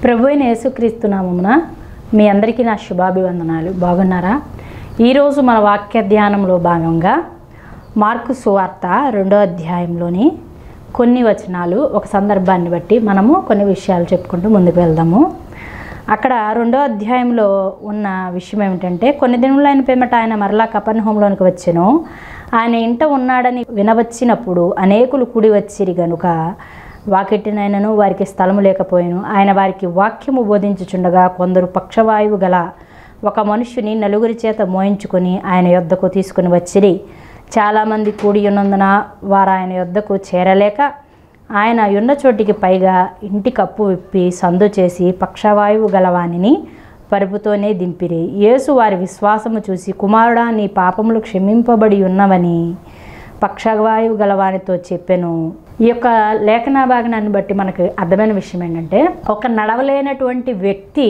ప్రభు అయిన యేసుక్రీస్తు నామమున మీ అందరికీ నా శుభాభివందనాలు బాగున్నారా ఈరోజు మన వాక్య ధ్యానంలో భాగంగా మార్కు సువార్త రెండో అధ్యాయంలోని కొన్ని వచనాలు ఒక సందర్భాన్ని బట్టి మనము కొన్ని విషయాలు చెప్పుకుంటూ ముందుకు వెళ్దాము అక్కడ రెండో అధ్యాయంలో ఉన్న విషయం ఏమిటంటే కొన్ని దినములైన పిమ్మట ఆయన మరలా కపన్ హోంలోనికి వచ్చెను ఆయన ఇంట ఉన్నాడని వినవచ్చినప్పుడు అనేకులు కూడి వచ్చిరి గనుక వాకిటినైనను వారికి స్థలము లేకపోయాను ఆయన వారికి వాక్యము బోధించుచుండగా కొందరు పక్షవాయువు గల ఒక మనుష్యుని నలుగురి చేత మోయించుకొని ఆయన యొద్దకు తీసుకుని వచ్చిరి చాలామంది కూడి ఉన్నందున వారు ఆయన యొద్దకు చేరలేక ఆయన ఉన్న చోటికి పైగా ఇంటి కప్పు విప్పి సందు చేసి పక్షవాయువు గలవానిని పరుపుతోనే దింపిరి యేసు వారి విశ్వాసము చూసి కుమారుడా నీ పాపములు క్షమింపబడి ఉన్నవని పక్షవాయువు గలవానితో చెప్పెను ఈ యొక్క లేఖన భాగనాన్ని బట్టి మనకు అర్థమైన విషయం ఏంటంటే ఒక నడవలేనటువంటి వ్యక్తి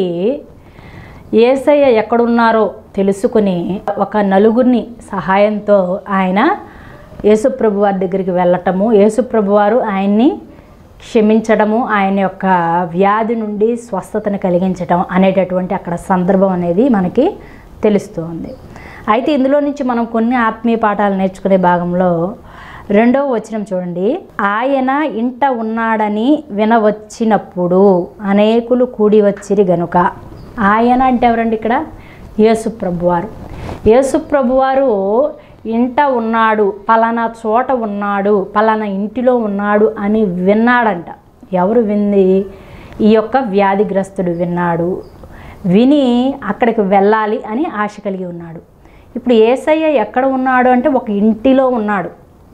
ఏసయ్య ఎక్కడున్నారో తెలుసుకుని ఒక నలుగురిని సహాయంతో ఆయన యేసుప్రభు వారి దగ్గరికి వెళ్ళటము యేసుప్రభు వారు ఆయన్ని క్షమించడము ఆయన యొక్క వ్యాధి నుండి స్వస్థతను కలిగించడం అనేటటువంటి అక్కడ సందర్భం అనేది మనకి తెలుస్తుంది అయితే ఇందులో నుంచి మనం కొన్ని ఆత్మీయ పాఠాలు నేర్చుకునే భాగంలో రెండవ వచనం చూడండి ఆయన ఇంట ఉన్నాడని వినవచ్చినప్పుడు అనేకులు కూడి వచ్చిరి గనుక ఆయన అంటే ఎవరండి ఇక్కడ యేసుప్రభువారు యేసుప్రభువారు ఇంట ఉన్నాడు పలానా చోట ఉన్నాడు పలానా ఇంటిలో ఉన్నాడు అని విన్నాడంట ఎవరు వింది ఈ యొక్క వ్యాధిగ్రస్తుడు విన్నాడు విని అక్కడికి వెళ్ళాలి అని ఆశ కలిగి ఉన్నాడు ఇప్పుడు ఏసయ్య ఎక్కడ ఉన్నాడు అంటే ఒక ఇంటిలో ఉన్నాడు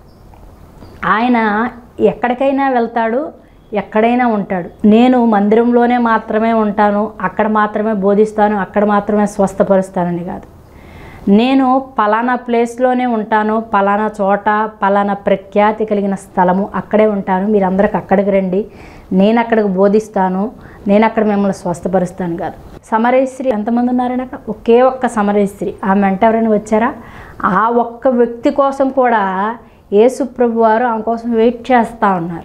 ఆయన ఎక్కడికైనా వెళ్తాడు ఎక్కడైనా ఉంటాడు నేను మందిరంలోనే మాత్రమే ఉంటాను అక్కడ మాత్రమే బోధిస్తాను అక్కడ మాత్రమే స్వస్థపరుస్తానని కాదు నేను పలానా ప్లేస్లోనే ఉంటాను పలానా చోట పలానా ప్రఖ్యాతి కలిగిన స్థలము అక్కడే ఉంటాను మీరందరికి అక్కడికి రండి నేను అక్కడికి బోధిస్తాను నేను అక్కడ మిమ్మల్ని స్వస్థపరుస్తాను కాదు సమరేశ్రీ ఎంతమంది ఉన్నారని అక్కడ ఒకే ఒక్క సమరేశ్రీ ఆమె వెంట ఎవరైనా వచ్చారా ఆ ఒక్క వ్యక్తి కోసం కూడా యేసు ప్రభు వారు ఆమె కోసం వెయిట్ చేస్తూ ఉన్నారు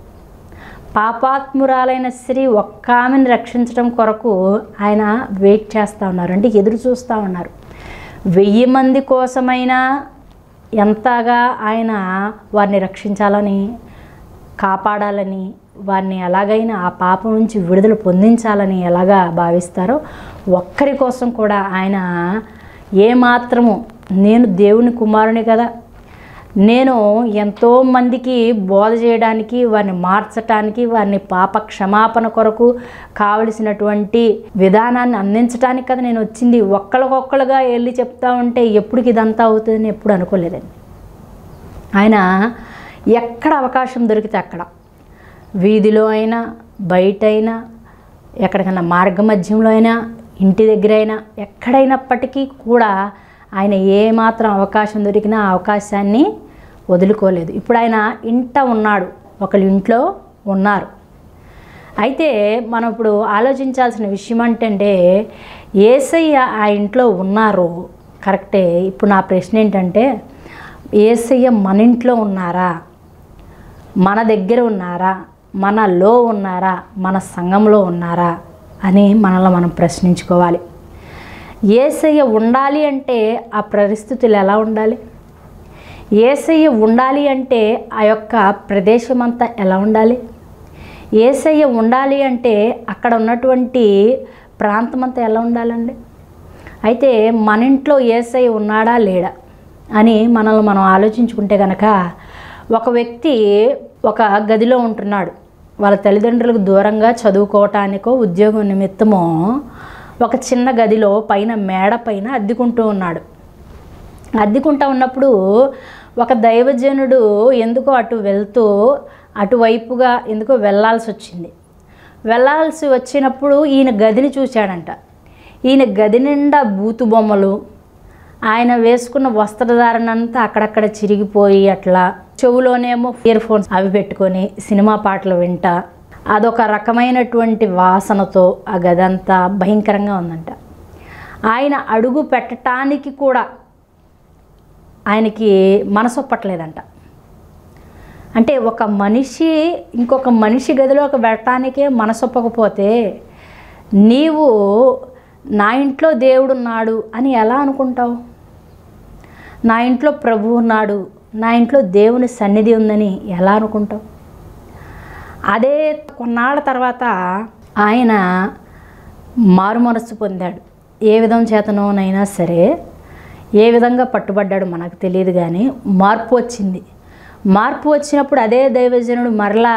పాపాత్మురాలైన స్త్రీ ఒక్క ఆమెను రక్షించడం కొరకు ఆయన వెయిట్ చేస్తూ ఉన్నారు అంటే ఎదురు చూస్తూ ఉన్నారు వెయ్యి మంది కోసమైనా ఎంతగా ఆయన వారిని రక్షించాలని కాపాడాలని వారిని ఎలాగైనా ఆ పాపం నుంచి విడుదల పొందించాలని ఎలాగా భావిస్తారో ఒక్కరి కోసం కూడా ఆయన ఏమాత్రము నేను దేవుని కుమారుని కదా నేను ఎంతో మందికి బోధ చేయడానికి వారిని మార్చటానికి వారిని పాప క్షమాపణ కొరకు కావలసినటువంటి విధానాన్ని అందించడానికి కదా నేను వచ్చింది ఒక్కరికొక్కలుగా వెళ్ళి చెప్తా ఉంటే ఎప్పటికి ఇదంతా అవుతుందని ఎప్పుడు అనుకోలేదండి ఆయన ఎక్కడ అవకాశం దొరికితే అక్కడ వీధిలో అయినా బయట అయినా ఎక్కడికైనా మార్గ మధ్యంలో అయినా ఇంటి దగ్గర అయినా ఎక్కడైనప్పటికీ కూడా ఆయన ఏమాత్రం అవకాశం దొరికినా ఆ అవకాశాన్ని వదులుకోలేదు ఇప్పుడు ఆయన ఇంట ఉన్నాడు ఒకళ్ళు ఇంట్లో ఉన్నారు అయితే మనం ఇప్పుడు ఆలోచించాల్సిన విషయం ఏంటంటే ఏసయ్య ఆ ఇంట్లో ఉన్నారు కరెక్టే ఇప్పుడు నా ప్రశ్న ఏంటంటే ఏసయ్య మన ఇంట్లో ఉన్నారా మన దగ్గర ఉన్నారా మనలో ఉన్నారా మన సంఘంలో ఉన్నారా అని మనల్ని మనం ప్రశ్నించుకోవాలి ఏసయ్య ఉండాలి అంటే ఆ పరిస్థితులు ఎలా ఉండాలి ఏసయ్య ఉండాలి అంటే ఆ యొక్క ప్రదేశం అంతా ఎలా ఉండాలి ఏసయ్య ఉండాలి అంటే అక్కడ ఉన్నటువంటి ప్రాంతం అంతా ఎలా ఉండాలండి అయితే మన ఇంట్లో ఏసయ్య ఉన్నాడా లేడా అని మనల్ని మనం ఆలోచించుకుంటే కనుక ఒక వ్యక్తి ఒక గదిలో ఉంటున్నాడు వాళ్ళ తల్లిదండ్రులకు దూరంగా చదువుకోవటానికో ఉద్యోగం నిమిత్తమో ఒక చిన్న గదిలో పైన మేడ పైన అద్దెకుంటూ ఉన్నాడు అద్దెకుంటూ ఉన్నప్పుడు ఒక దైవజనుడు ఎందుకో అటు వెళ్తూ అటువైపుగా ఎందుకో వెళ్ళాల్సి వచ్చింది వెళ్ళాల్సి వచ్చినప్పుడు ఈయన గదిని చూశాడంట ఈయన గది నిండా బూతు బొమ్మలు ఆయన వేసుకున్న వస్త్రధారణ అంతా అక్కడక్కడ చిరిగిపోయి అట్లా చెవులోనేమో ఇయర్ ఫోన్స్ అవి పెట్టుకొని సినిమా పాటలు వింటా అదొక రకమైనటువంటి వాసనతో ఆ గదంతా భయంకరంగా ఉందంట ఆయన అడుగు పెట్టడానికి కూడా ఆయనకి మనసు ఒప్పట్లేదంట అంటే ఒక మనిషి ఇంకొక మనిషి గదిలోకి వెళ్ళటానికే మనసొప్పకపోతే నీవు నా ఇంట్లో దేవుడున్నాడు అని ఎలా అనుకుంటావు నా ఇంట్లో ప్రభు ఉన్నాడు నా ఇంట్లో దేవుని సన్నిధి ఉందని ఎలా అనుకుంటావు అదే కొన్నాళ్ళ తర్వాత ఆయన మారు మనస్సు పొందాడు ఏ విధం చేతనోనైనా సరే ఏ విధంగా పట్టుబడ్డాడు మనకు తెలియదు కానీ మార్పు వచ్చింది మార్పు వచ్చినప్పుడు అదే దైవజనుడు మరలా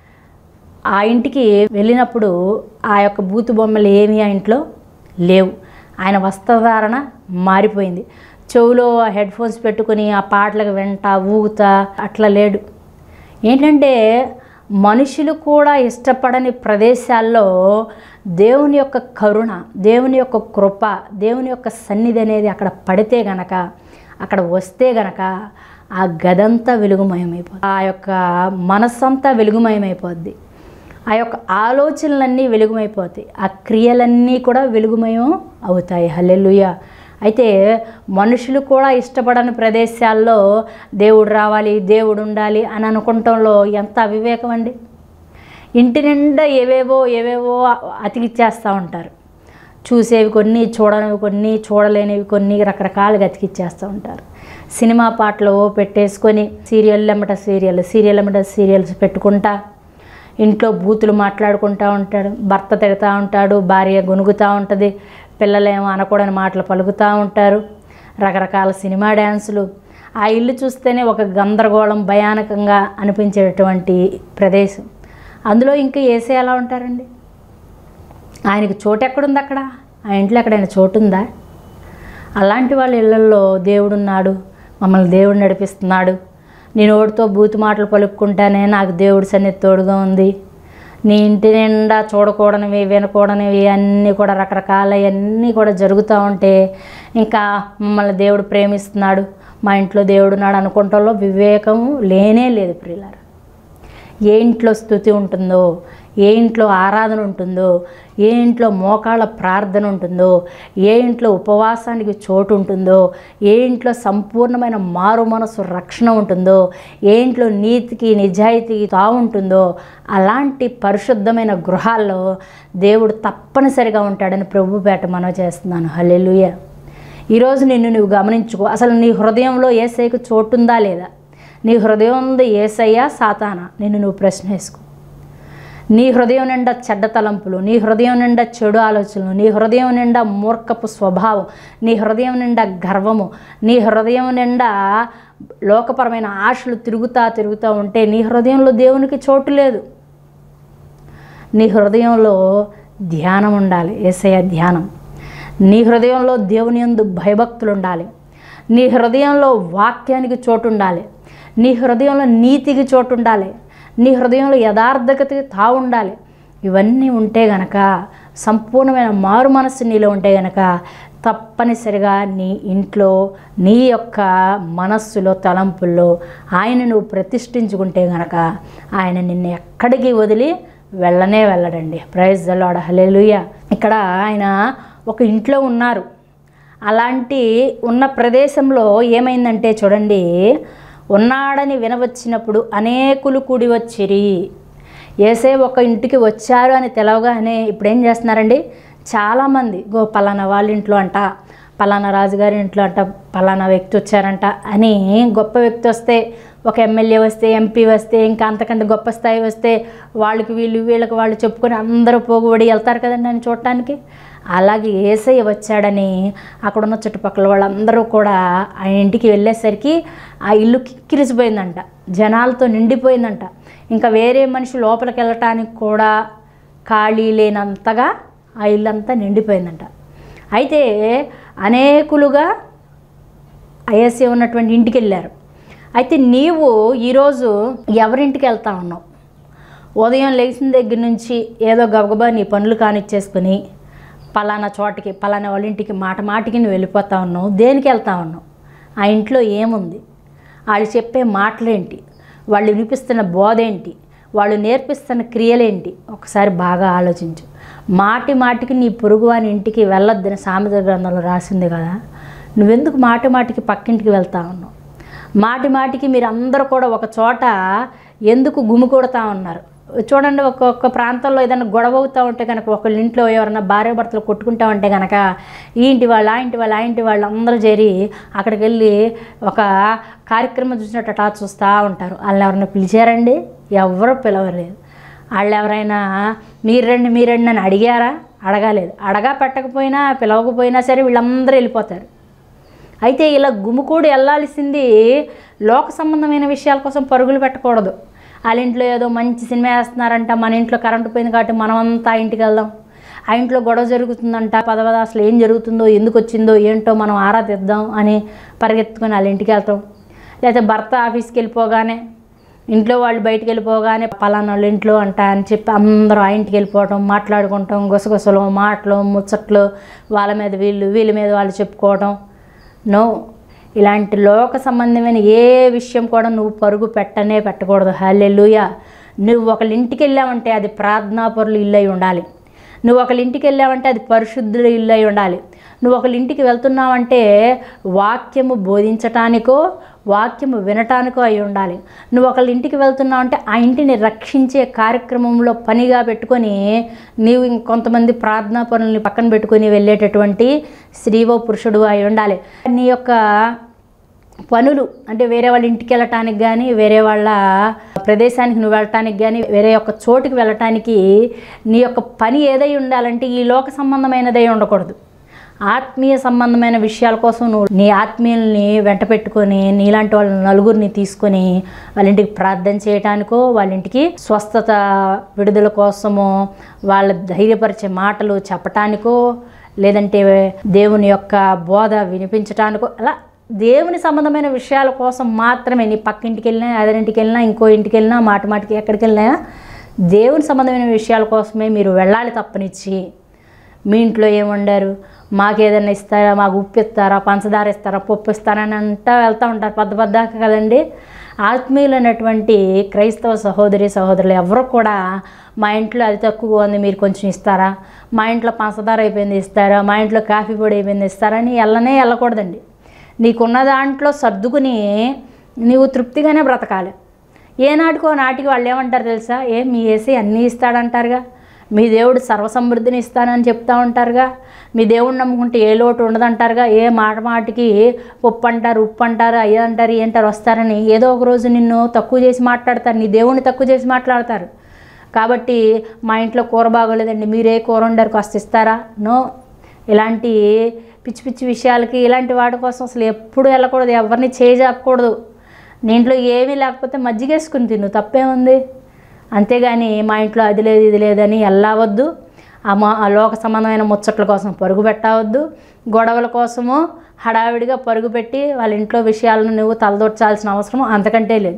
ఆ ఇంటికి వెళ్ళినప్పుడు ఆ యొక్క బూతు బొమ్మలు ఏమీ ఆ ఇంట్లో లేవు ఆయన వస్త్రధారణ మారిపోయింది చెవులో హెడ్ ఫోన్స్ పెట్టుకుని ఆ పాటలకు వెంట ఊగుతా అట్లా లేడు ఏంటంటే మనుషులు కూడా ఇష్టపడని ప్రదేశాల్లో దేవుని యొక్క కరుణ దేవుని యొక్క కృప దేవుని యొక్క సన్నిధి అనేది అక్కడ పడితే గనక అక్కడ వస్తే గనక ఆ గదంతా వెలుగుమయమైపోద్ది ఆ యొక్క మనస్సంతా వెలుగుమయమైపోద్ది ఆ యొక్క ఆలోచనలన్నీ వెలుగుమైపోతాయి ఆ క్రియలన్నీ కూడా వెలుగుమయం అవుతాయి హల్లెలూయా అయితే మనుషులు కూడా ఇష్టపడని ప్రదేశాల్లో దేవుడు రావాలి దేవుడు ఉండాలి అని అనుకుంటంలో ఎంత అవివేకం అండి ఇంటి నిండా ఏవేవో ఏవేవో అతికిచ్చేస్తూ ఉంటారు చూసేవి కొన్ని చూడనివి కొన్ని చూడలేనివి కొన్ని రకరకాలుగా అతికిచ్చేస్తూ ఉంటారు సినిమా పాటలు పెట్టేసుకొని సీరియల్ ఎమ్మట సీరియల్ సీరియల్ ఎమ్మట సీరియల్స్ పెట్టుకుంటా ఇంట్లో బూతులు మాట్లాడుకుంటూ ఉంటాడు భర్త తిడతా ఉంటాడు భార్య గొనుగుతూ ఉంటుంది పిల్లలేమో అనకూడని మాటలు పలుకుతూ ఉంటారు రకరకాల సినిమా డ్యాన్సులు ఆ ఇల్లు చూస్తేనే ఒక గందరగోళం భయానకంగా అనిపించేటటువంటి ప్రదేశం అందులో ఇంకా ఏసే ఎలా ఉంటారండి ఆయనకి చోటు ఎక్కడుంది అక్కడ ఆ ఇంట్లో ఎక్కడైనా చోటు ఉందా అలాంటి వాళ్ళ ఇళ్ళల్లో దేవుడున్నాడు మమ్మల్ని దేవుడు నడిపిస్తున్నాడు నేను ఓడితో బూతు మాటలు పలుక్కుంటానే నాకు దేవుడి సన్నిధి తోడుగా ఉంది నీ ఇంటి నిండా చూడకూడనివి వినకూడనివి అన్నీ కూడా రకరకాలవన్నీ కూడా జరుగుతూ ఉంటే ఇంకా మమ్మల్ని దేవుడు ప్రేమిస్తున్నాడు మా ఇంట్లో దేవుడు ఉన్నాడు అనుకుంటంలో వివేకము లేనే లేదు ప్రియులారా ఏ ఇంట్లో స్థుతి ఉంటుందో ఏ ఇంట్లో ఆరాధన ఉంటుందో ఏ ఇంట్లో మోకాళ్ళ ప్రార్థన ఉంటుందో ఏ ఇంట్లో ఉపవాసానికి చోటు ఉంటుందో ఏ ఇంట్లో సంపూర్ణమైన మారు మనసు రక్షణ ఉంటుందో ఏ ఇంట్లో నీతికి నిజాయితీకి తావు ఉంటుందో అలాంటి పరిశుద్ధమైన గృహాల్లో దేవుడు తప్పనిసరిగా ఉంటాడని ప్రభుపేట మనవి చేస్తున్నాను హల్లెలూయ ఈరోజు నిన్ను నువ్వు గమనించుకో అసలు నీ హృదయంలో ఏసైకు చోటుందా లేదా నీ హృదయం ఉంది ఏసయ్యా సాతానా నిన్ను నువ్వు ప్రశ్న వేసుకో నీ హృదయం నిండా చెడ్డ తలంపులు నీ హృదయం నిండా చెడు ఆలోచనలు నీ హృదయం నిండా మూర్ఖపు స్వభావం నీ హృదయం నిండా గర్వము నీ హృదయం నిండా లోకపరమైన ఆశలు తిరుగుతా తిరుగుతూ ఉంటే నీ హృదయంలో దేవునికి చోటు లేదు నీ హృదయంలో ధ్యానం ఉండాలి ఏసయ్య ధ్యానం నీ హృదయంలో దేవుని యందు భయభక్తులు ఉండాలి నీ హృదయంలో వాక్యానికి చోటు ఉండాలి నీ హృదయంలో నీతికి చోటు ఉండాలి నీ హృదయంలో యథార్థకతకి తావు ఉండాలి ఇవన్నీ ఉంటే గనక సంపూర్ణమైన మారు మనస్సు నీలో ఉంటే గనక తప్పనిసరిగా నీ ఇంట్లో నీ యొక్క మనస్సులో తలంపుల్లో ఆయన నువ్వు ప్రతిష్ఠించుకుంటే గనక ఆయన నిన్ను ఎక్కడికి వదిలి వెళ్ళనే వెళ్ళడండి ప్రైజ్ దలాడ హలేలుయ ఇక్కడ ఆయన ఒక ఇంట్లో ఉన్నారు అలాంటి ఉన్న ప్రదేశంలో ఏమైందంటే చూడండి ఉన్నాడని వినవచ్చినప్పుడు అనేకులు కూడి వచ్చిరి ఏసే ఒక ఇంటికి వచ్చారు అని తెలవగానే ఇప్పుడు ఏం చేస్తున్నారండి చాలామంది గో పలానా వాళ్ళ ఇంట్లో అంట పలానా రాజుగారి ఇంట్లో అంట పలానా వ్యక్తి వచ్చారంట అని గొప్ప వ్యక్తి వస్తే ఒక ఎమ్మెల్యే వస్తే ఎంపీ వస్తే ఇంకా అంతకంటే గొప్ప స్థాయి వస్తే వాళ్ళకి వీళ్ళు వీళ్ళకి వాళ్ళు చెప్పుకొని అందరూ పోగుబడి వెళ్తారు కదండి అని చూడటానికి అలాగే ఏసయ్య వచ్చాడని అక్కడున్న చుట్టుపక్కల వాళ్ళందరూ కూడా ఆ ఇంటికి వెళ్ళేసరికి ఆ ఇల్లు కిక్కిరిసిపోయిందంట జనాలతో నిండిపోయిందంట ఇంకా వేరే మనిషి లోపలికి వెళ్ళటానికి కూడా ఖాళీ లేనంతగా ఆ ఇల్లు అంతా నిండిపోయిందంట అయితే అనేకులుగా ఐఎస్ఏ ఉన్నటువంటి ఇంటికి వెళ్ళారు అయితే నీవు ఈరోజు ఎవరింటికి వెళ్తా ఉన్నావు ఉదయం లేచిన దగ్గర నుంచి ఏదో గబగబా నీ పనులు కానిచ్చేసుకుని పలానా చోటకి పలానా వాళ్ళ ఇంటికి మాట మాటికి నువ్వు వెళ్ళిపోతా ఉన్నావు దేనికి వెళ్తా ఉన్నావు ఆ ఇంట్లో ఏముంది వాళ్ళు చెప్పే మాటలేంటి వాళ్ళు వినిపిస్తున్న బోధ ఏంటి వాళ్ళు నేర్పిస్తున్న క్రియలేంటి ఒకసారి బాగా ఆలోచించు మాటి మాటికి నీ పొరుగు అని ఇంటికి వెళ్ళొద్దని సామెత గ్రంథంలో రాసింది కదా నువ్వెందుకు మాటి మాటికి పక్కింటికి వెళ్తా ఉన్నావు మాటి మాటికి మీరు అందరూ కూడా ఒక చోట ఎందుకు గుమికూడతా ఉన్నారు చూడండి ఒక్కొక్క ప్రాంతంలో ఏదైనా గొడవ అవుతూ ఉంటే కనుక ఒకళ్ళ ఇంట్లో ఎవరైనా భార్య భర్తలు కొట్టుకుంటా ఉంటే కనుక ఈ ఇంటి వాళ్ళు ఆ ఇంటి వాళ్ళు ఆ ఇంటి వాళ్ళు అందరూ చేరి అక్కడికి వెళ్ళి ఒక కార్యక్రమం చూసినట్టు అట్లా చూస్తూ ఉంటారు వాళ్ళని ఎవరైనా పిలిచారండి ఎవరు పిలవలేదు వాళ్ళు ఎవరైనా మీరు రండి మీరు రండి అని అడిగారా అడగలేదు అడగా పెట్టకపోయినా పిలవకపోయినా సరే వీళ్ళందరూ వెళ్ళిపోతారు అయితే ఇలా గుమికూడి వెళ్ళాల్సింది లోక సంబంధమైన విషయాల కోసం పరుగులు పెట్టకూడదు వాళ్ళ ఇంట్లో ఏదో మంచి సినిమా వేస్తున్నారంట మన ఇంట్లో కరెంటు పోయింది కాబట్టి మనమంతా ఆ ఇంటికి వెళ్దాం ఆ ఇంట్లో గొడవ జరుగుతుందంట పదవద అసలు ఏం జరుగుతుందో ఎందుకు వచ్చిందో ఏంటో మనం ఆరా తీద్దాం అని పరిగెత్తుకొని వాళ్ళ ఇంటికి వెళ్తాం లేకపోతే భర్త ఆఫీస్కి వెళ్ళిపోగానే ఇంట్లో వాళ్ళు బయటికి వెళ్ళిపోగానే పలానా వాళ్ళ ఇంట్లో అంట అని చెప్పి అందరూ ఆ ఇంటికి వెళ్ళిపోవటం మాట్లాడుకుంటాం గుసగుసలు మాటలు ముచ్చట్లు వాళ్ళ మీద వీళ్ళు వీళ్ళ మీద వాళ్ళు చెప్పుకోవటం నో ఇలాంటి లోక సంబంధమైన ఏ విషయం కూడా నువ్వు పరుగు పెట్టనే పెట్టకూడదు హల్లెలూయ నువ్వు ఒకళ్ళ ఇంటికి వెళ్ళావంటే అది ప్రార్థనాపరులు ఇల్లు అయి ఉండాలి నువ్వు ఒకళ్ళ ఇంటికి వెళ్ళావంటే అది పరిశుద్ధుల ఇల్లు అయి ఉండాలి నువ్వు ఒకళ్ళ ఇంటికి వెళ్తున్నావంటే వాక్యము బోధించటానికో వాక్యము వినటానికో అయి ఉండాలి నువ్వు ఒకళ్ళ ఇంటికి వెళ్తున్నావంటే ఆ ఇంటిని రక్షించే కార్యక్రమంలో పనిగా పెట్టుకొని నీవు ఇంకొంతమంది ప్రార్థనా పనుల్ని పక్కన పెట్టుకొని వెళ్ళేటటువంటి స్త్రీవో పురుషుడు అయి ఉండాలి నీ యొక్క పనులు అంటే వేరే వాళ్ళ ఇంటికి వెళ్ళటానికి కానీ వేరే వాళ్ళ ప్రదేశానికి నువ్వు వెళ్ళటానికి కానీ వేరే యొక్క చోటుకి వెళ్ళటానికి నీ యొక్క పని ఏదై ఉండాలంటే ఈ లోక సంబంధమైనదై ఉండకూడదు ఆత్మీయ సంబంధమైన విషయాల కోసం నువ్వు నీ ఆత్మీయుల్ని వెంట పెట్టుకొని నీలాంటి వాళ్ళ నలుగురిని తీసుకొని వాళ్ళ ఇంటికి ప్రార్థన చేయటానికో వాళ్ళ ఇంటికి స్వస్థత విడుదల కోసమో వాళ్ళ ధైర్యపరిచే మాటలు చెప్పటానికో లేదంటే దేవుని యొక్క బోధ వినిపించటానికో అలా దేవుని సంబంధమైన విషయాల కోసం మాత్రమే నీ పక్కింటికి వెళ్ళినా అదరింటికి వెళ్ళినా ఇంకో ఇంటికి వెళ్ళినా మాట మాటికి ఎక్కడికి వెళ్ళినా దేవుని సంబంధమైన విషయాల కోసమే మీరు వెళ్ళాలి తప్పనిచ్చి మీ ఇంట్లో ఏం వండారు మాకు ఏదైనా ఇస్తారా మాకు ఉప్పు ఇస్తారా పంచదార ఇస్తారా పప్పు ఇస్తారా అని అంటా వెళ్తూ ఉంటారు పెద్ద పెద్దాక కదండి ఆత్మీయులైనటువంటి క్రైస్తవ సహోదరి సహోదరులు ఎవరు కూడా మా ఇంట్లో అది తక్కువ ఉంది మీరు కొంచెం ఇస్తారా మా ఇంట్లో పంచదార అయిపోయింది ఇస్తారా మా ఇంట్లో కాఫీ పొడి అయిపోయింది ఇస్తారా అని వెళ్ళనే వెళ్ళకూడదండి నీకున్న దాంట్లో సర్దుకుని నీవు తృప్తిగానే బ్రతకాలి ఏనాటికో నాటికి వాళ్ళు ఏమంటారు తెలుసా ఏ మీ ఏసీ అన్నీ ఇస్తాడంటారుగా మీ దేవుడు సర్వసమృద్ధిని ఇస్తానని చెప్తా ఉంటారుగా మీ దేవుడు నమ్ముకుంటే ఏ లోటు ఉండదంటారుగా ఏ మాట మాటికి ఉప్పు అంటారు ఉప్పు అంటారు అయ్యి అంటారు ఏంటారు వస్తారని ఏదో ఒక రోజు నిన్ను తక్కువ చేసి మాట్లాడతారు నీ దేవుడిని తక్కువ చేసి మాట్లాడతారు కాబట్టి మా ఇంట్లో కూర బాగోలేదండి మీరే కూర వండారు కాస్త ఇస్తారా నో ఇలాంటి పిచ్చి పిచ్చి విషయాలకి ఇలాంటి వాటి కోసం అసలు ఎప్పుడు వెళ్ళకూడదు ఎవరిని చేయజాపకూడదు నీ ఇంట్లో ఏమీ లేకపోతే మజ్జిగేసుకుని తిను తప్పేముంది అంతేగాని మా ఇంట్లో అది లేదు ఇది లేదని వెళ్ళవద్దు ఆ మా ఆ లోక సంబంధమైన ముచ్చట్ల కోసం పరుగు పెట్టవద్దు గొడవల కోసము హడావిడిగా పరుగు పెట్టి వాళ్ళ ఇంట్లో విషయాలను నువ్వు తలదొచ్చాల్సిన అవసరం అంతకంటే లేదు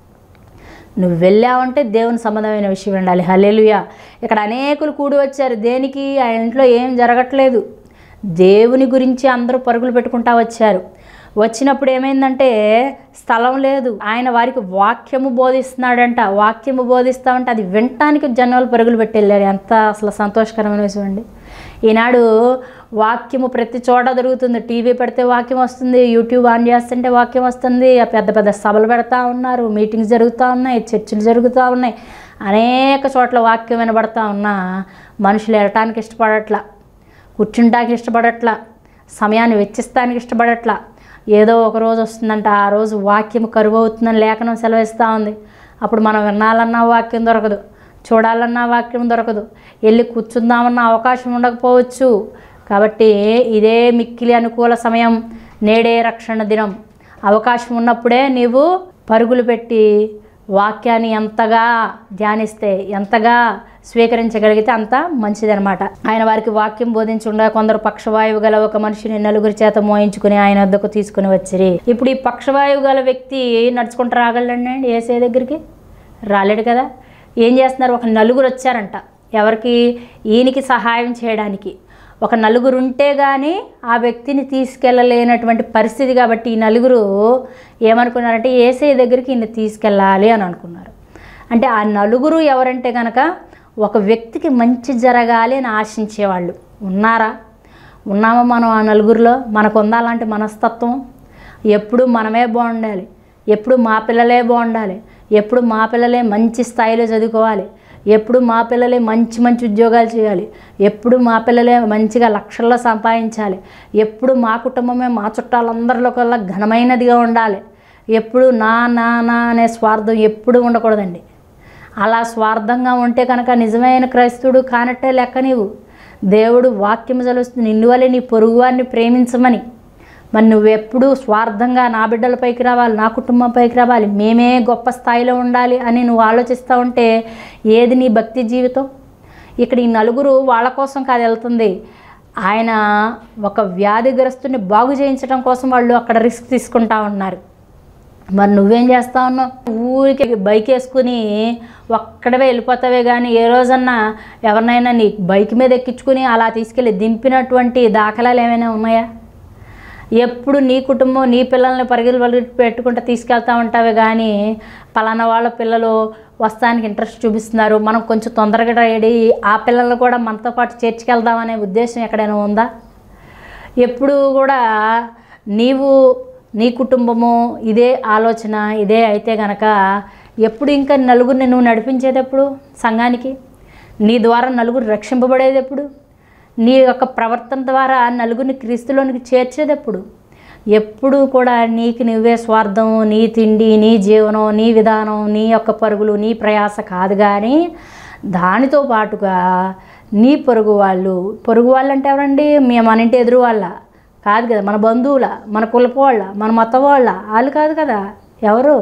నువ్వు వెళ్ళావంటే దేవుని సంబంధమైన విషయం ఉండాలి హల్లెలూయా ఇక్కడ అనేకులు కూడి వచ్చారు దేనికి ఆ ఇంట్లో ఏం జరగట్లేదు దేవుని గురించి అందరూ పరుగులు పెట్టుకుంటా వచ్చారు వచ్చినప్పుడు ఏమైందంటే స్థలం లేదు ఆయన వారికి వాక్యము బోధిస్తున్నాడంట వాక్యము బోధిస్తామంటే అది వినటానికి జనాలు పరుగులు పెట్టి వెళ్ళారు ఎంత అసలు సంతోషకరమైన విషయం అండి ఈనాడు వాక్యము ప్రతి చోట దొరుకుతుంది టీవీ పెడితే వాక్యం వస్తుంది యూట్యూబ్ ఆన్ చేస్తుంటే వాక్యం వస్తుంది ఆ పెద్ద పెద్ద సభలు పెడతా ఉన్నారు మీటింగ్స్ జరుగుతూ ఉన్నాయి చర్చిలు జరుగుతూ ఉన్నాయి అనేక చోట్ల వాక్యం వినబడతా ఉన్నా మనుషులు వెళ్ళటానికి ఇష్టపడట్లా కూర్చుంటానికి ఇష్టపడట్లా సమయాన్ని వెచ్చిస్తానికి ఇష్టపడట్లా ఏదో ఒక రోజు వస్తుందంట ఆ రోజు వాక్యం కరువు అవుతుందని లేఖనం సెలవిస్తూ ఉంది అప్పుడు మనం వినాలన్నా వాక్యం దొరకదు చూడాలన్నా వాక్యం దొరకదు వెళ్ళి కూర్చుందామన్న అవకాశం ఉండకపోవచ్చు కాబట్టి ఇదే మిక్కిలి అనుకూల సమయం నేడే రక్షణ దినం అవకాశం ఉన్నప్పుడే నీవు పరుగులు పెట్టి వాక్యాన్ని ఎంతగా ధ్యానిస్తే ఎంతగా స్వీకరించగలిగితే అంత మంచిదనమాట ఆయన వారికి వాక్యం బోధించుండగా కొందరు పక్షవాయువు గల ఒక మనిషిని నలుగురి చేత మోయించుకుని ఆయన వద్దకు తీసుకుని వచ్చిరి ఇప్పుడు ఈ పక్షవాయువు గల వ్యక్తి నడుచుకుంటూ రాగలండి ఏసే దగ్గరికి రాలేడు కదా ఏం చేస్తున్నారు ఒక నలుగురు వచ్చారంట ఎవరికి ఈయనకి సహాయం చేయడానికి ఒక నలుగురు ఉంటే కానీ ఆ వ్యక్తిని తీసుకెళ్ళలేనటువంటి పరిస్థితి కాబట్టి ఈ నలుగురు ఏమనుకున్నారంటే ఏసఐ దగ్గరికి ఈయన తీసుకెళ్ళాలి అని అనుకున్నారు అంటే ఆ నలుగురు ఎవరంటే కనుక ఒక వ్యక్తికి మంచి జరగాలి అని ఆశించేవాళ్ళు ఉన్నారా ఉన్నామా మనం ఆ నలుగురిలో మనకు ఉందా అలాంటి మనస్తత్వం ఎప్పుడు మనమే బాగుండాలి ఎప్పుడు మా పిల్లలే బాగుండాలి ఎప్పుడు మా పిల్లలే మంచి స్థాయిలో చదువుకోవాలి ఎప్పుడు మా పిల్లలే మంచి మంచి ఉద్యోగాలు చేయాలి ఎప్పుడు మా పిల్లలే మంచిగా లక్షల్లో సంపాదించాలి ఎప్పుడు మా కుటుంబమే మా చుట్టాలందరిలో కల్లా ఘనమైనదిగా ఉండాలి ఎప్పుడు నా నా నా అనే స్వార్థం ఎప్పుడు ఉండకూడదండి అలా స్వార్థంగా ఉంటే కనుక నిజమైన క్రైస్తవుడు కానట్టే లెక్క నీవు దేవుడు వాక్యం చదువుతుంది నిన్ను వల్లే నీ పొరుగువారిని ప్రేమించమని మరి నువ్వెప్పుడు స్వార్థంగా నా బిడ్డల పైకి రావాలి నా కుటుంబం పైకి రావాలి మేమే గొప్ప స్థాయిలో ఉండాలి అని నువ్వు ఆలోచిస్తూ ఉంటే ఏది నీ భక్తి జీవితం ఇక్కడ ఈ నలుగురు వాళ్ళ కోసం కాదు వెళ్తుంది ఆయన ఒక వ్యాధిగ్రస్తుని బాగు చేయించడం కోసం వాళ్ళు అక్కడ రిస్క్ తీసుకుంటా ఉన్నారు మరి నువ్వేం చేస్తా ఉన్నావు ఊరికి బైక్ వేసుకుని ఒక్కడవే వెళ్ళిపోతావే కానీ ఏ రోజన్నా ఎవరినైనా నీ బైక్ మీద ఎక్కించుకుని అలా తీసుకెళ్ళి దింపినటువంటి దాఖలాలు ఏమైనా ఉన్నాయా ఎప్పుడు నీ కుటుంబం నీ పిల్లల్ని పరిగెలు పరిగెలు పెట్టుకుంటూ తీసుకెళ్తా ఉంటావే కానీ పలానా వాళ్ళ పిల్లలు వస్తానికి ఇంట్రెస్ట్ చూపిస్తున్నారు మనం కొంచెం తొందరగా రెడీ ఆ పిల్లల్ని కూడా మనతో పాటు చేర్చుకెళ్దామనే ఉద్దేశం ఎక్కడైనా ఉందా ఎప్పుడు కూడా నీవు నీ కుటుంబము ఇదే ఆలోచన ఇదే అయితే గనక ఎప్పుడు ఇంకా నలుగురిని నువ్వు నడిపించేది ఎప్పుడు సంఘానికి నీ ద్వారా నలుగురు రక్షింపబడేది ఎప్పుడు నీ యొక్క ప్రవర్తన ద్వారా నలుగురిని క్రీస్తులోనికి చేర్చేది ఎప్పుడు ఎప్పుడు కూడా నీకు నువ్వే స్వార్థం నీ తిండి నీ జీవనం నీ విధానం నీ యొక్క పరుగులు నీ ప్రయాస కాదు కానీ దానితో పాటుగా నీ పొరుగు వాళ్ళు పొరుగు వాళ్ళు అంటే ఎవరండి మేము మన ఇంటి ఎదురు వాళ్ళ కాదు కదా మన బంధువుల మన కులపు వాళ్ళ మన మత వాళ్ళ వాళ్ళు కాదు కదా ఎవరు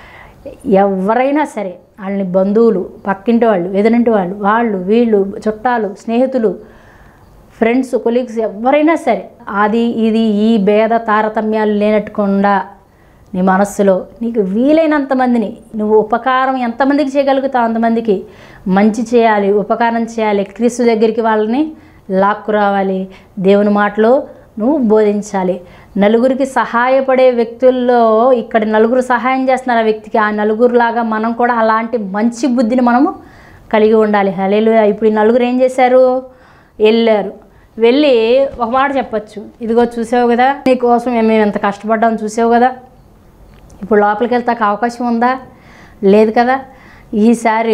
ఎవరైనా సరే వాళ్ళని బంధువులు పక్కింటి వాళ్ళు ఎదురింటి వాళ్ళు వాళ్ళు వీళ్ళు చుట్టాలు స్నేహితులు ఫ్రెండ్స్ కొలీగ్స్ ఎవరైనా సరే అది ఇది ఈ భేద తారతమ్యాలు లేనట్టుకుండా నీ మనస్సులో నీకు వీలైనంత మందిని నువ్వు ఉపకారం ఎంతమందికి చేయగలుగుతావు అంతమందికి మంచి చేయాలి ఉపకారం చేయాలి క్రీస్తు దగ్గరికి వాళ్ళని లాక్కు రావాలి దేవుని మాటలో నువ్వు బోధించాలి నలుగురికి సహాయపడే వ్యక్తుల్లో ఇక్కడ నలుగురు సహాయం చేస్తున్నారు ఆ వ్యక్తికి ఆ నలుగురులాగా మనం కూడా అలాంటి మంచి బుద్ధిని మనము కలిగి ఉండాలి హలేలు ఇప్పుడు ఈ నలుగురు ఏం చేశారు వెళ్ళారు వెళ్ళి ఒక మాట చెప్పచ్చు ఇదిగో చూసావు కదా నీకోసం మేము ఎంత కష్టపడ్డాం చూసావు కదా ఇప్పుడు లోపలికి వెళ్తాక అవకాశం ఉందా లేదు కదా ఈసారి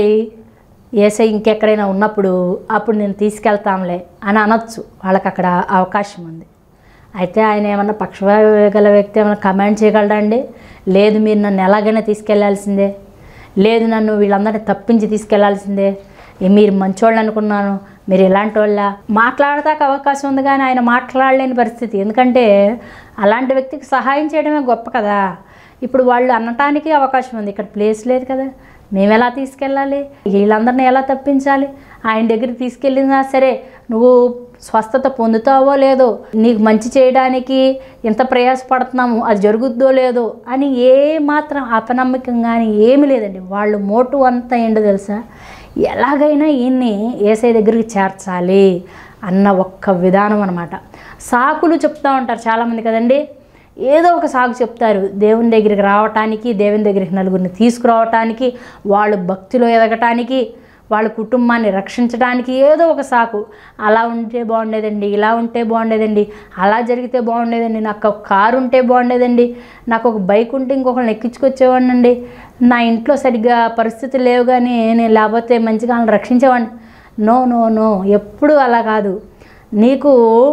ఏసై ఇంకెక్కడైనా ఉన్నప్పుడు అప్పుడు నేను తీసుకెళ్తాంలే అని అనొచ్చు వాళ్ళకి అక్కడ అవకాశం ఉంది అయితే ఆయన ఏమన్నా పక్షగల వ్యక్తి ఏమైనా కమాండ్ చేయగలడండి లేదు మీరు నన్ను ఎలాగైనా తీసుకెళ్లాల్సిందే లేదు నన్ను వీళ్ళందరినీ తప్పించి తీసుకెళ్లాల్సిందే ఏ మీరు మంచోళ్ళు అనుకున్నాను మీరు ఇలాంటి వాళ్ళ మాట్లాడతాక అవకాశం ఉంది కానీ ఆయన మాట్లాడలేని పరిస్థితి ఎందుకంటే అలాంటి వ్యక్తికి సహాయం చేయడమే గొప్ప కదా ఇప్పుడు వాళ్ళు అనటానికి అవకాశం ఉంది ఇక్కడ ప్లేస్ లేదు కదా మేము ఎలా తీసుకెళ్ళాలి వీళ్ళందరినీ ఎలా తప్పించాలి ఆయన దగ్గరికి తీసుకెళ్ళినా సరే నువ్వు స్వస్థత పొందుతావో లేదో నీకు మంచి చేయడానికి ఎంత ప్రయాసపడుతున్నాము అది జరుగుద్దో లేదో అని ఏ మాత్రం అపనమ్మకం కానీ ఏమీ లేదండి వాళ్ళు మోటు అంతా ఏంటో తెలుసా ఎలాగైనా ఈయన్ని ఏసై దగ్గరికి చేర్చాలి అన్న ఒక్క విధానం అనమాట సాకులు చెప్తూ ఉంటారు చాలామంది కదండి ఏదో ఒక సాగు చెప్తారు దేవుని దగ్గరికి రావటానికి దేవుని దగ్గరికి నలుగురిని తీసుకురావటానికి వాళ్ళు భక్తిలో ఎదగటానికి వాళ్ళ కుటుంబాన్ని రక్షించడానికి ఏదో ఒక సాకు అలా ఉంటే బాగుండేదండి ఇలా ఉంటే బాగుండేదండి అలా జరిగితే బాగుండేదండి నాకు ఒక కారు ఉంటే బాగుండేదండి నాకు ఒక బైక్ ఉంటే ఇంకొకరిని ఎక్కించుకొచ్చేవాడినండి నా ఇంట్లో సరిగ్గా పరిస్థితులు లేవు కానీ నేను లేకపోతే మంచిగా వాళ్ళని రక్షించేవాడిని నో నో నో ఎప్పుడు అలా కాదు నీకు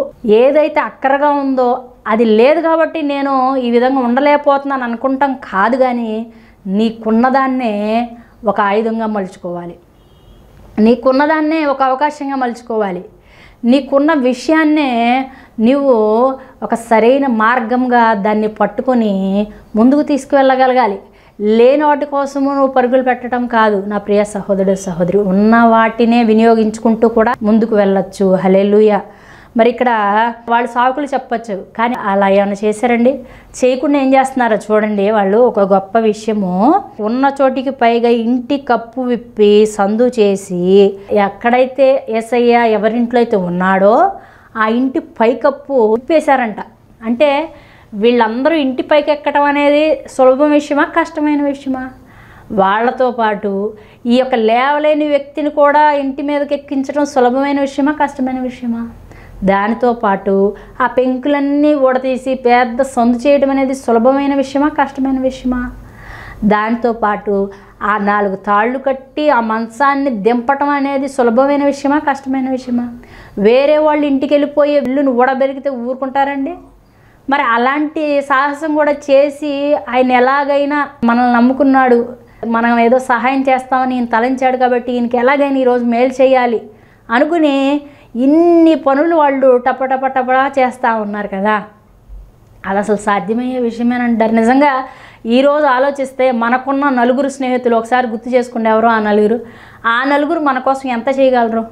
ఏదైతే అక్కరగా ఉందో అది లేదు కాబట్టి నేను ఈ విధంగా ఉండలేకపోతున్నాను అనుకుంటాం కాదు కానీ నీకున్నదాన్నే ఒక ఆయుధంగా మలుచుకోవాలి నీకున్నదాన్నే ఒక అవకాశంగా మలుచుకోవాలి నీకున్న విషయాన్నే నువ్వు ఒక సరైన మార్గంగా దాన్ని పట్టుకొని ముందుకు తీసుకువెళ్ళగలగాలి లేని వాటి కోసము నువ్వు పరుగులు పెట్టడం కాదు నా ప్రియ సహోదరుడు సహోదరి ఉన్న వాటినే వినియోగించుకుంటూ కూడా ముందుకు వెళ్ళొచ్చు హలేలుయ మరి ఇక్కడ వాళ్ళు సాకులు చెప్పచ్చు కానీ అలా ఏమైనా చేశారండి చేయకుండా ఏం చేస్తున్నారో చూడండి వాళ్ళు ఒక గొప్ప విషయము ఉన్న చోటికి పైగా ఇంటి కప్పు విప్పి సందు చేసి ఎక్కడైతే ఏసయ్య ఎవరింట్లో అయితే ఉన్నాడో ఆ ఇంటి పైకప్పు విప్పేశారంట అంటే వీళ్ళందరూ ఇంటి పైకి ఎక్కడం అనేది సులభం విషయమా కష్టమైన విషయమా వాళ్ళతో పాటు ఈ యొక్క లేవలేని వ్యక్తిని కూడా ఇంటి మీదకి ఎక్కించడం సులభమైన విషయమా కష్టమైన విషయమా దానితో పాటు ఆ పెంకులన్నీ ఊడతీసి పెద్ద సందు చేయడం అనేది సులభమైన విషయమా కష్టమైన విషయమా దాంతోపాటు ఆ నాలుగు తాళ్ళు కట్టి ఆ మంచాన్ని దింపటం అనేది సులభమైన విషయమా కష్టమైన విషయమా వేరే వాళ్ళు ఇంటికి వెళ్ళిపోయే ఇల్లును ఊడబెరిగితే ఊరుకుంటారండి మరి అలాంటి సాహసం కూడా చేసి ఆయన ఎలాగైనా మనల్ని నమ్ముకున్నాడు మనం ఏదో సహాయం చేస్తామని ఈయన తలంచాడు కాబట్టి ఈయనకి ఎలాగైనా ఈరోజు మేలు చేయాలి అనుకుని ఇన్ని పనులు వాళ్ళు టప టప టప చేస్తూ ఉన్నారు కదా అది అసలు సాధ్యమయ్యే విషయమేనంటారు నిజంగా ఈరోజు ఆలోచిస్తే మనకున్న నలుగురు స్నేహితులు ఒకసారి గుర్తు చేసుకుంటే ఎవరో ఆ నలుగురు ఆ నలుగురు మన కోసం ఎంత చేయగలరు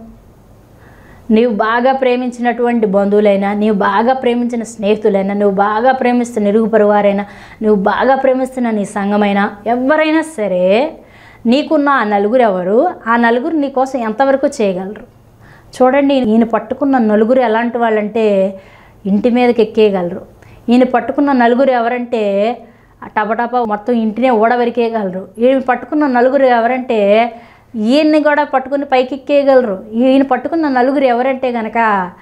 నీవు బాగా ప్రేమించినటువంటి బంధువులైనా నీవు బాగా ప్రేమించిన స్నేహితులైనా నువ్వు బాగా ప్రేమిస్తున్న ఇరుగు పొరుగువారైనా నువ్వు బాగా ప్రేమిస్తున్న నీ సంఘమైనా ఎవరైనా సరే నీకున్న ఆ నలుగురు ఎవరు ఆ నలుగురు నీ కోసం ఎంతవరకు చేయగలరు చూడండి ఈయన పట్టుకున్న నలుగురు ఎలాంటి వాళ్ళంటే ఇంటి మీదకి ఎక్కేయగలరు ఈయన పట్టుకున్న నలుగురు ఎవరంటే ఆ టపటప మొత్తం ఇంటినే ఊడవరికేయగలరు ఈయన పట్టుకున్న నలుగురు ఎవరంటే ఈయన్ని కూడా పట్టుకుని పైకి ఎక్కేయగలరు ఈయన పట్టుకున్న నలుగురు ఎవరంటే కనుక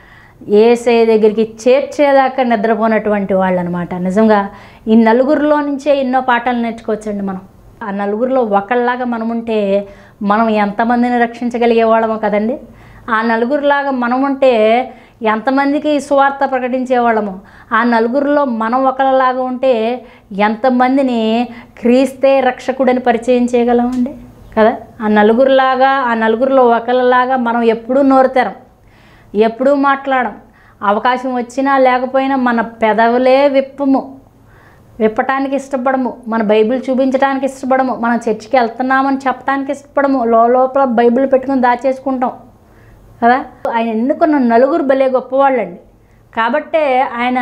ఏసే దగ్గరికి చేర్చేదాకా నిద్రపోనటువంటి వాళ్ళు అనమాట నిజంగా ఈ నలుగురిలో నుంచే ఎన్నో పాఠాలు నేర్చుకోవచ్చండి మనం ఆ నలుగురిలో ఒకళ్ళలాగా మనం ఉంటే మనం ఎంతమందిని రక్షించగలిగే వాళ్ళమో కదండి ఆ నలుగురిలాగా మనం ఉంటే ఎంతమందికి సువార్త ప్రకటించేవాళ్ళము ఆ నలుగురిలో మనం ఒకరిలాగా ఉంటే ఎంతమందిని క్రీస్తే రక్షకుడని పరిచయం చేయగలమండి కదా ఆ నలుగురిలాగా ఆ నలుగురిలో ఒకరిలాగా మనం ఎప్పుడూ నోరుతెరం ఎప్పుడూ మాట్లాడం అవకాశం వచ్చినా లేకపోయినా మన పెదవులే విప్పము విప్పటానికి ఇష్టపడము మన బైబిల్ చూపించడానికి ఇష్టపడము మనం చర్చికి వెళ్తున్నామని చెప్పడానికి ఇష్టపడము లోపల బైబిల్ పెట్టుకుని దాచేసుకుంటాం కదా ఆయన ఎన్నుకున్న నలుగురు భలే గొప్పవాళ్ళండి కాబట్టే ఆయన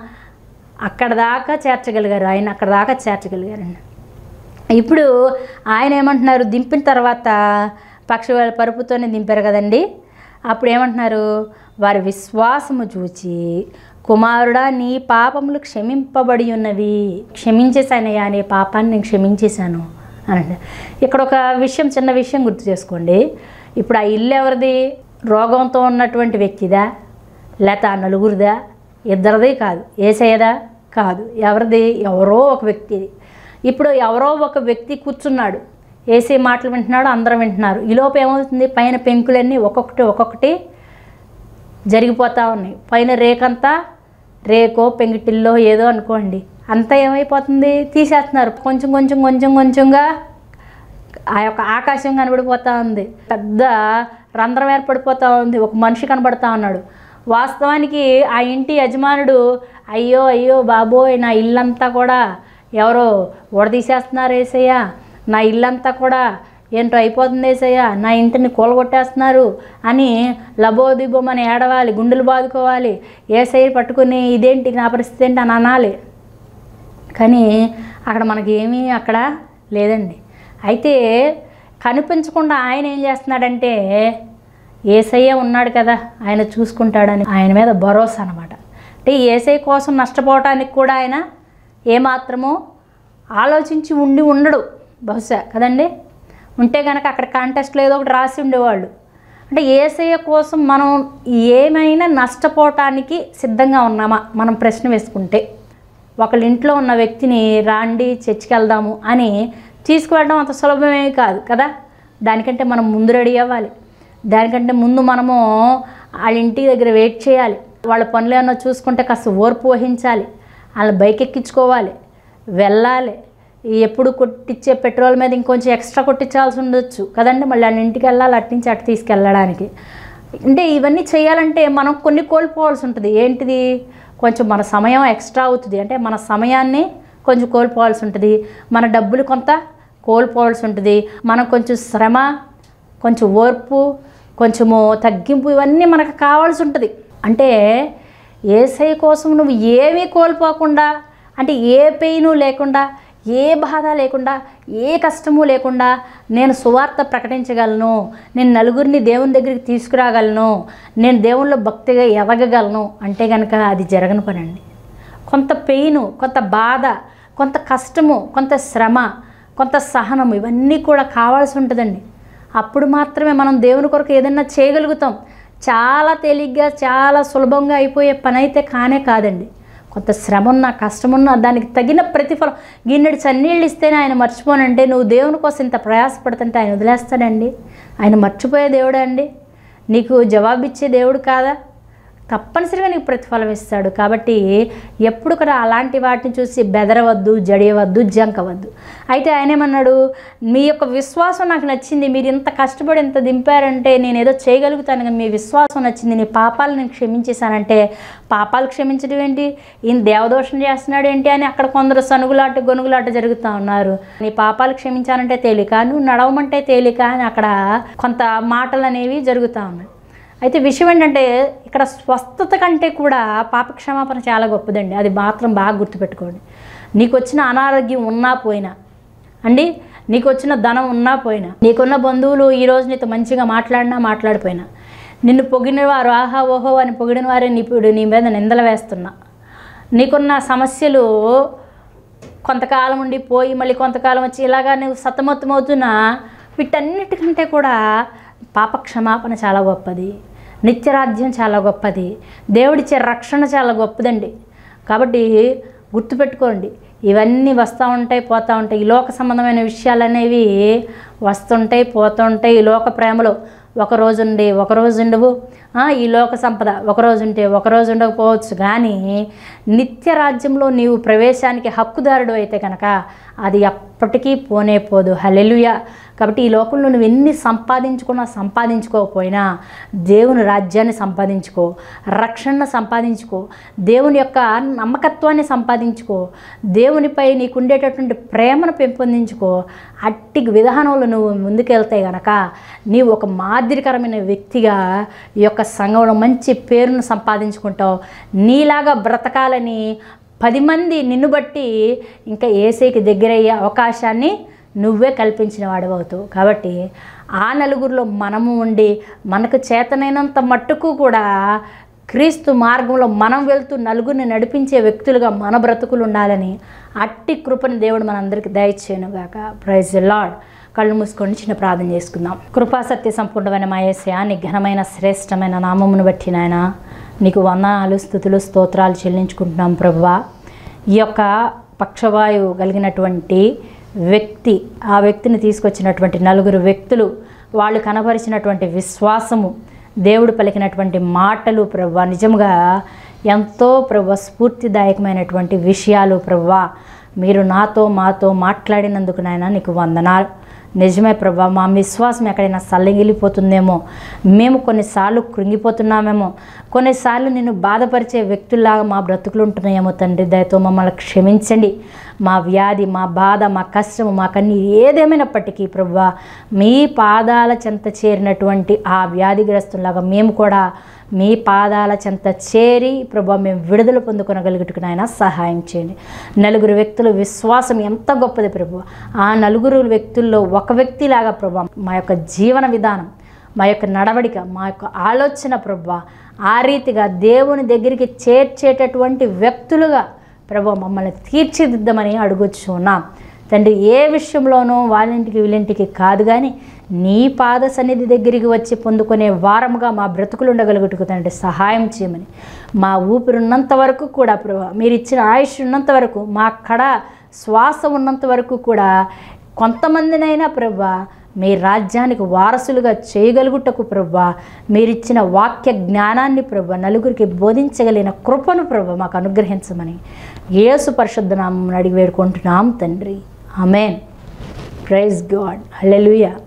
అక్కడ దాకా చేర్చగలిగారు ఆయన అక్కడ దాకా చేర్చగలిగారండి ఇప్పుడు ఆయన ఏమంటున్నారు దింపిన తర్వాత పక్షి పరుపుతోనే దింపారు కదండి అప్పుడు ఏమంటున్నారు వారి విశ్వాసము చూచి కుమారుడా నీ పాపములు క్షమింపబడి ఉన్నవి క్షమించేసానయ్యా నీ పాపాన్ని నేను క్షమించేశాను అని అంటారు. ఇక్కడ ఒక విషయం చిన్న విషయం గుర్తు చేసుకోండి ఇప్పుడు ఆ ఇల్లు ఎవరిది రోగంతో ఉన్నటువంటి వ్యక్తిదా లేకపోతే ఆ నలుగురిదా ఇద్దరిది కాదు ఏసయ్యదా కాదు ఎవరిది ఎవరో ఒక వ్యక్తిది ఇప్పుడు ఎవరో ఒక వ్యక్తి కూర్చున్నాడు ఏసీ మాటలు వింటున్నాడు అందరం వింటున్నారు ఈలోపు ఏమవుతుంది పైన పెంకులన్నీ ఒక్కొక్కటి ఒక్కొక్కటి జరిగిపోతూ ఉన్నాయి పైన రేకంతా రేకో పెంగిటిల్లో ఏదో అనుకోండి అంతా ఏమైపోతుంది తీసేస్తున్నారు కొంచెం కొంచెం కొంచెం కొంచెంగా ఆ యొక్క ఆకాశం కనబడిపోతూ ఉంది పెద్ద రంధ్రం ఏర్పడిపోతూ ఉంది ఒక మనిషి కనబడతా ఉన్నాడు వాస్తవానికి ఆ ఇంటి యజమానుడు అయ్యో అయ్యో బాబోయ్ నా ఇల్లంతా కూడా ఎవరో ఊడదీసేస్తున్నారు ఏసయ్య నా ఇల్లంతా కూడా ఏంటో అయిపోతుంది ఏసయ్య నా ఇంటిని కూలగొట్టేస్తున్నారు అని లబోదిబోమని ఏడవాలి గుండెలు బాదుకోవాలి ఏసయ్య పట్టుకుని ఇదేంటి నా పరిస్థితి ఏంటి అని అనాలి కానీ అక్కడ మనకి ఏమీ అక్కడ లేదండి అయితే కనిపించకుండా ఆయన ఏం చేస్తున్నాడంటే ఏసయ్య ఉన్నాడు కదా ఆయన చూసుకుంటాడని ఆయన మీద భరోసా అనమాట అంటే ఏసై కోసం నష్టపోవటానికి కూడా ఆయన ఏమాత్రమో ఆలోచించి ఉండి ఉండడు బహుశా కదండి ఉంటే కనుక అక్కడ కాంటెస్ట్లో ఏదో ఒకటి రాసి ఉండేవాళ్ళు అంటే ఏసయ్య కోసం మనం ఏమైనా నష్టపోవటానికి సిద్ధంగా ఉన్నామా మనం ప్రశ్న వేసుకుంటే ఒకళ్ళ ఇంట్లో ఉన్న వ్యక్తిని రాండి చర్చికి వెళ్దాము అని తీసుకువెళ్ళడం అంత సులభమేమి కాదు కదా దానికంటే మనం ముందు రెడీ అవ్వాలి దానికంటే ముందు మనము వాళ్ళ ఇంటి దగ్గర వెయిట్ చేయాలి వాళ్ళ పనులు ఏమన్నా చూసుకుంటే కాస్త ఓర్పు వహించాలి వాళ్ళ బైక్ ఎక్కించుకోవాలి వెళ్ళాలి ఎప్పుడు కొట్టించే పెట్రోల్ మీద ఇంకొంచెం ఎక్స్ట్రా కొట్టించాల్సి ఉండొచ్చు కదండి మళ్ళీ వాళ్ళ ఇంటికి వెళ్ళాలి అటు నుంచి అటు తీసుకెళ్ళడానికి అంటే ఇవన్నీ చేయాలంటే మనం కొన్ని కోల్పోవాల్సి ఉంటుంది ఏంటిది కొంచెం మన సమయం ఎక్స్ట్రా అవుతుంది అంటే మన సమయాన్ని కొంచెం కోల్పోవాల్సి ఉంటుంది మన డబ్బులు కొంత కోల్పోవాల్సి ఉంటుంది మనం కొంచెం శ్రమ కొంచెం ఓర్పు కొంచెము తగ్గింపు ఇవన్నీ మనకు కావాల్సి ఉంటుంది అంటే ఏసై కోసం నువ్వు ఏమీ కోల్పోకుండా అంటే ఏ పెయిను లేకుండా ఏ బాధ లేకుండా ఏ కష్టము లేకుండా నేను సువార్త ప్రకటించగలను నేను నలుగురిని దేవుని దగ్గరికి తీసుకురాగలను నేను దేవునిలో భక్తిగా ఎదగగలను అంటే కనుక అది జరగని పని అండి కొంత పెయిన్ కొంత బాధ కొంత కష్టము కొంత శ్రమ కొంత సహనము ఇవన్నీ కూడా కావాల్సి ఉంటుందండి అప్పుడు మాత్రమే మనం దేవుని కొరకు ఏదైనా చేయగలుగుతాం చాలా తేలిగ్గా చాలా సులభంగా అయిపోయే పని అయితే కానే కాదండి కొంత శ్రమ ఉన్నా కష్టమున్నా దానికి తగిన ప్రతిఫలం గిన్నెడు చన్నీళ్ళు ఇస్తేనే ఆయన మర్చిపోనంటే నువ్వు దేవుని కోసం ఇంత ప్రయాసపడుతుంటే ఆయన వదిలేస్తాడండి ఆయన మర్చిపోయే దేవుడే అండి నీకు జవాబిచ్చే దేవుడు కాదా తప్పనిసరిగా నీకు ప్రతిఫలం ఇస్తాడు కాబట్టి ఎప్పుడు కూడా అలాంటి వాటిని చూసి బెదరవద్దు జడియవద్దు జంకవద్దు అయితే ఆయన ఏమన్నాడు మీ యొక్క విశ్వాసం నాకు నచ్చింది మీరు ఇంత కష్టపడి ఇంత దింపారంటే నేను ఏదో చేయగలుగుతాను కానీ మీ విశ్వాసం నచ్చింది నీ పాపాలు నేను క్షమించేశానంటే పాపాలు క్షమించడం ఏంటి ఈయన దేవదోషం చేస్తున్నాడు ఏంటి అని అక్కడ కొందరు సనుగులాట గొనుగులాట జరుగుతూ ఉన్నారు నీ పాపాలు క్షమించానంటే తేలిక నువ్వు నడవమంటే తేలిక అని అక్కడ కొంత మాటలు అనేవి జరుగుతూ ఉన్నాయి అయితే విషయం ఏంటంటే ఇక్కడ స్వస్థత కంటే కూడా పాపక్షమాపణ చాలా గొప్పదండి అది మాత్రం బాగా గుర్తుపెట్టుకోండి నీకు వచ్చిన అనారోగ్యం ఉన్నా పోయినా అండి నీకు వచ్చిన ధనం ఉన్నా పోయినా నీకున్న బంధువులు ఈరోజు నీతో మంచిగా మాట్లాడినా మాట్లాడిపోయినా నిన్ను పొగిడిన వారు ఆహా ఓహో అని పొగిడిన వారే నీ ఇప్పుడు నీ మీద నిందలు వేస్తున్నా నీకున్న సమస్యలు కొంతకాలం ఉండి పోయి మళ్ళీ కొంతకాలం వచ్చి ఇలాగా నువ్వు సతమతమవుతున్నా వీటన్నిటికంటే కూడా పాప క్షమాపణ చాలా గొప్పది నిత్యరాజ్యం చాలా గొప్పది దేవుడిచ్చే రక్షణ చాలా గొప్పదండి కాబట్టి గుర్తుపెట్టుకోండి ఇవన్నీ వస్తూ ఉంటాయి పోతూ ఉంటాయి ఈ లోక సంబంధమైన విషయాలు అనేవి వస్తుంటాయి పోతుంటాయి ఈ లోక ప్రేమలో ఒక రోజు ఉండి ఒక రోజు ఉండవు ఆ, ఈ లోక సంపద ఒక రోజు ఉంటే ఒక రోజు ఉండకపోవచ్చు కానీ నిత్య రాజ్యంలో నీవు ప్రవేశానికి హక్కుదారుడు అయితే కనుక అది ఎప్పటికీ పోనే పోదు హలెలుయ కాబట్టి ఈ లోకంలో నువ్వు ఎన్ని సంపాదించుకున్నా సంపాదించుకోకపోయినా దేవుని రాజ్యాన్ని సంపాదించుకో రక్షణను సంపాదించుకో దేవుని యొక్క నమ్మకత్వాన్ని సంపాదించుకో దేవునిపై నీకు ఉండేటటువంటి ప్రేమను పెంపొందించుకో అట్టి విధానంలో నువ్వు ముందుకెళ్తే గనక నీవు ఒక మాదిరికరమైన వ్యక్తిగా ఈ యొక్క సంఘంలో మంచి పేరును సంపాదించుకుంటావు నీలాగా బ్రతకాలని పది మంది నిన్ను బట్టి ఇంకా ఏసైకి దగ్గరయ్యే అవకాశాన్ని నువ్వే కల్పించిన వాడవవుతావు కాబట్టి ఆ నలుగురిలో మనము ఉండి మనకు చేతనైనంత మట్టుకు కూడా క్రీస్తు మార్గంలో మనం వెళ్తూ నలుగురిని నడిపించే వ్యక్తులుగా మన బ్రతుకులు ఉండాలని అట్టి కృపని దేవుడు మనందరికీ దయచేయనుగాక ప్రైజ్ లాడ్ కళ్ళు మూసుకొని చిన్న ప్రార్థన చేసుకుందాం కృపా సత్య సంపూర్ణమైన మా యేసయ్య నీ ఘనమైన శ్రేష్టమైన నామమును బట్టి నాయన నీకు వందనాలు స్థుతులు స్తోత్రాలు చెల్లించుకుంటున్నాం ప్రభువా ఈ యొక్క పక్షవాయువు కలిగినటువంటి వ్యక్తి ఆ వ్యక్తిని తీసుకొచ్చినటువంటి నలుగురు వ్యక్తులు వాళ్ళు కనబరిచినటువంటి విశ్వాసము దేవుడు పలికినటువంటి మాటలు ప్రభు నిజంగా ఎంతో ప్రభు స్ఫూర్తిదాయకమైనటువంటి విషయాలు ప్రభు మీరు నాతో మాతో మాట్లాడినందుకు నాయన నీకు వందనాలు నిజమే ప్రభా మా విశ్వాసం ఎక్కడైనా సల్లగిలిపోతుందేమో మేము కొన్నిసార్లు కృంగిపోతున్నామేమో కొన్నిసార్లు నిన్ను బాధపరిచే వ్యక్తుల్లాగా మా బ్రతుకులు ఉంటున్నాయేమో తండ్రి దయతో మమ్మల్ని క్షమించండి మా వ్యాధి మా బాధ మా కష్టము మాకన్నీ ఏదేమైనప్పటికీ ప్రభా మీ పాదాల చెంత చేరినటువంటి ఆ వ్యాధిగ్రస్తులాగా మేము కూడా మీ పాదాల చెంత చేరి ప్రభా మేము విడుదల పొందుకొనగలుగుటకు నాయన సహాయం చేయండి నలుగురు వ్యక్తుల విశ్వాసం ఎంత గొప్పది ప్రభు ఆ నలుగురు వ్యక్తుల్లో ఒక వ్యక్తిలాగా ప్రభా మా యొక్క జీవన విధానం మా యొక్క నడవడిక మా యొక్క ఆలోచన ప్రభా ఆ రీతిగా దేవుని దగ్గరికి చేర్చేటటువంటి వ్యక్తులుగా ప్రభు మమ్మల్ని తీర్చిదిద్దమని అడుగుచున్నాం తండ్రి ఏ విషయంలోనూ వాళ్ళింటికి వీళ్ళింటికి కాదు కానీ నీ పాద సన్నిధి దగ్గరికి వచ్చి పొందుకునే వారముగా మా బ్రతుకులు ఉండగలుగుటకు తండ్రి సహాయం చేయమని మా ఊపిరి ఉన్నంత వరకు కూడా ప్రభు మీరు ఇచ్చిన ఆయుష్ ఉన్నంత వరకు మా కడ శ్వాస ఉన్నంత వరకు కూడా కొంతమందినైనా ప్రభా మీ రాజ్యానికి వారసులుగా చేయగలుగుటకు ప్రభా మీరిచ్చిన వాక్య జ్ఞానాన్ని ప్రభా నలుగురికి బోధించగలిగిన కృపను ప్రభా మాకు అనుగ్రహించమని యేసు పరిశుద్ధ నామం అడిగి వేడుకుంటున్నాం తండ్రి ఆమెన్ ప్రైజ్ గాడ్ హల్లెలూయా